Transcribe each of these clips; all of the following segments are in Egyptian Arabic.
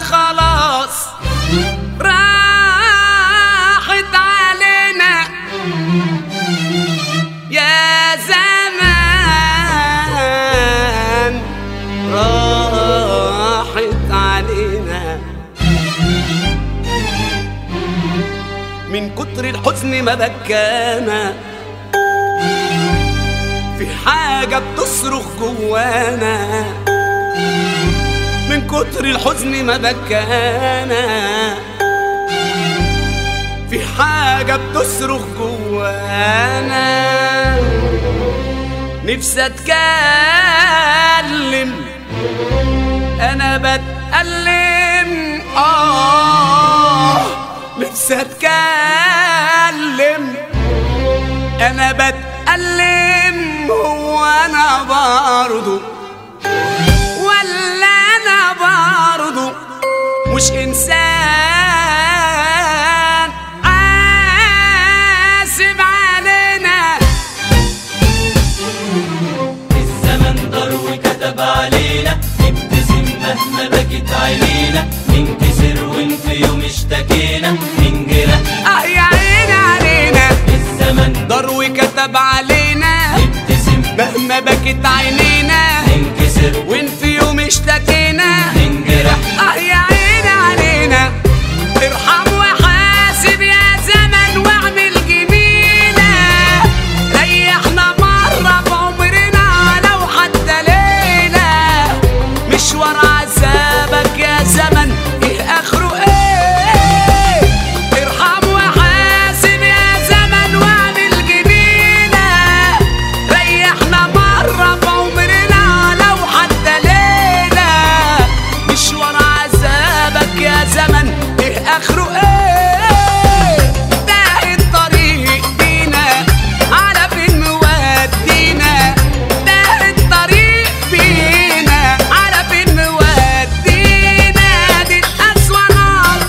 خلاص راحت علينا يا زمان راحت علينا من كتر الحزن ما بكانا في حاجة بتصرخ جوانا من كتر الحزن ما بكانا في حاجة بتصرخ جوانا نفسي اتكلم انا بتألم اه نفسي اتكلم انا بتألم هو انا برضو ولا انا برضو مش انسان عاسب علينا الزمن دار وكتب علينا نبتسم مهما بكت عينينا ننكسر وان في يوم اشتكينا ننجرح اه يا عيني علينا الزمن دار وكتب علينا نبتسم مهما بكت عينينا ننكسر وان في يوم اشتكينا ننجرح اه يا عيني علينا ارحم وحاسب يا زمن واعمل جميلة ريحنا مرة في عمرنا لو حتى ليلة مشوار عذابك يا زمن ايه اخره ايه ارحم وحاسب يا زمن واعمل جميلة ريحنا مرة في عمرنا لو حتى ليلة مشوار عذابك يا زمن ايه اخره ايه ده الطريق بينا على فين مودينا ده الطريق بينا على فين مودينا دي القسوة نار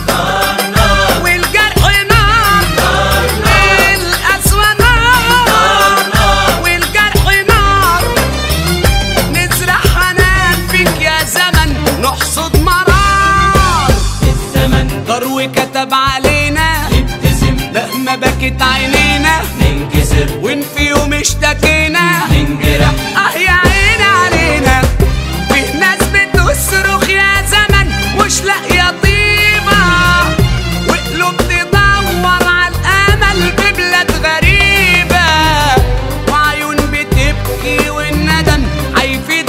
والجرح نار القسوة نار والجرح نار نزرع حنان فيك يا زمن نحصد مرار الزمن ضرو كتب علينا نبتسم مهما بكت عينينا ننكسر وان في يوم اشتكينا ننجرح اه يا عيني علينا في ناس بتصرخ يا زمن مش لاقيه طيبه وقلوب تدور على الامل في بلاد غريبه وعيون بتبكي والندم هيفيد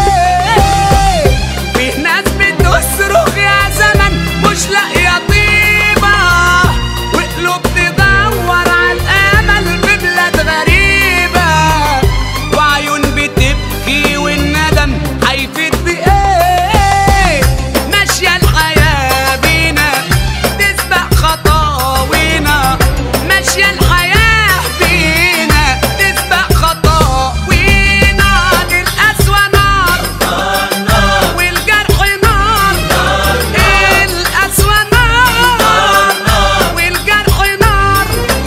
بايه في ناس بتصرخ يا زمن مش لاقيه طيبه وقلوب تدور على الامل في بلاد غريبه وعيون بتبكي والندم هيفيد بايه ماشيه الحياه بينا تسبق خطاوينا ماشيه الحياه بينا تسبق خطاوينا دي القسوه نار والجرح نار القسوه نار والجرح نار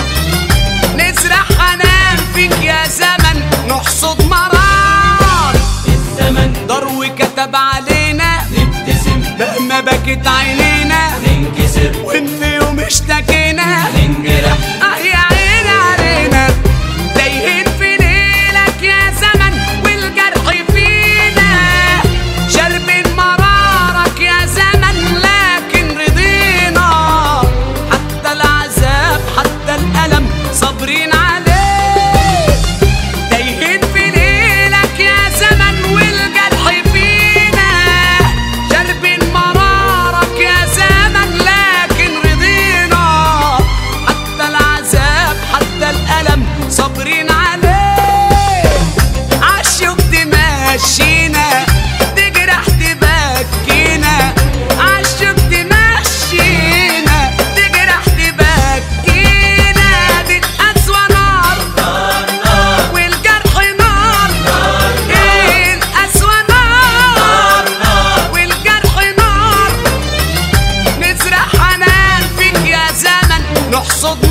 نزرع حنان فيك يا زمن نحصد مرار الزمن ضرو كتب علينا نبتسم مهما بكت عينينا ننكسر وان في يوم اشتكينا ننجرح اه يا عيني علينا تايهين في ليلك يا زمن والجرح فينا شاربين مرارك يا زمن لكن رضينا حتى العذاب حتى الألم صابرين عليه تايهين في ليلك يا زمن والجرح فينا شاربين مرارك يا زمن لكن رضينا حتى العذاب حتى الألم صابرين عليه عالشوق تمشينا تجرح تبكينا عالشوق تمشينا تجرح تبكينا دي القسوة نار والجرح نار ايه القسوة نار والجرح نار نزرع حنان فيك يا زمن نحصد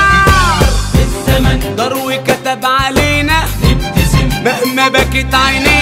مرار الزمن ضرو كتب علينا نبتسم مهما بكت عينينا